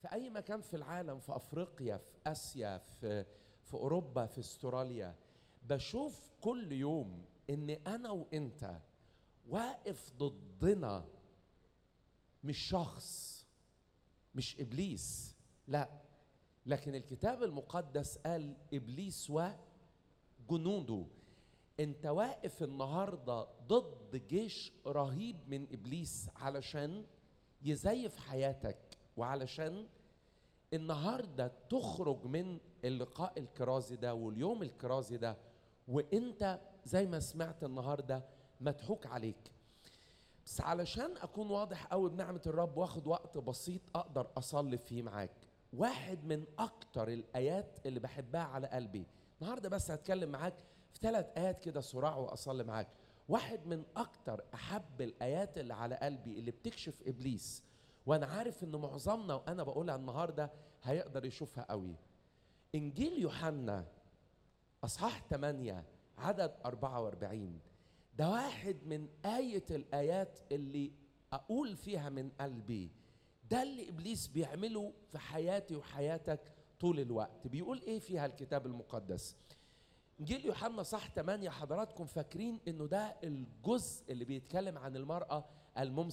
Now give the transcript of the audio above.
في اي مكان في العالم في افريقيا في اسيا في في اوروبا في استراليا بشوف كل يوم ان انا وانت واقف ضدنا مش شخص مش ابليس لا لكن الكتاب المقدس قال ابليس وجنوده انت واقف النهارده ضد جيش رهيب من ابليس علشان يزيف حياتك وعلشان النهارده تخرج من اللقاء الكرازي ده واليوم الكرازي ده وانت زي ما سمعت النهارده مضحوك عليك بس علشان اكون واضح قوي بنعمه الرب واخد وقت بسيط اقدر اصلي فيه معاك واحد من اكتر الايات اللي بحبها على قلبي النهارده بس هتكلم معاك في ثلاث ايات كده صراع واصلي معاك واحد من اكتر احب الايات اللي على قلبي اللي بتكشف ابليس وانا عارف ان معظمنا وانا بقولها النهارده هيقدر يشوفها قوي انجيل يوحنا اصحاح 8 عدد 44 ده واحد من آية الآيات اللي أقول فيها من قلبي ده اللي إبليس بيعمله في حياتي وحياتك طول الوقت بيقول إيه فيها الكتاب المقدس إنجيل يوحنا صح 8 حضراتكم فاكرين إنه ده الجزء اللي بيتكلم عن المرأة الممسكة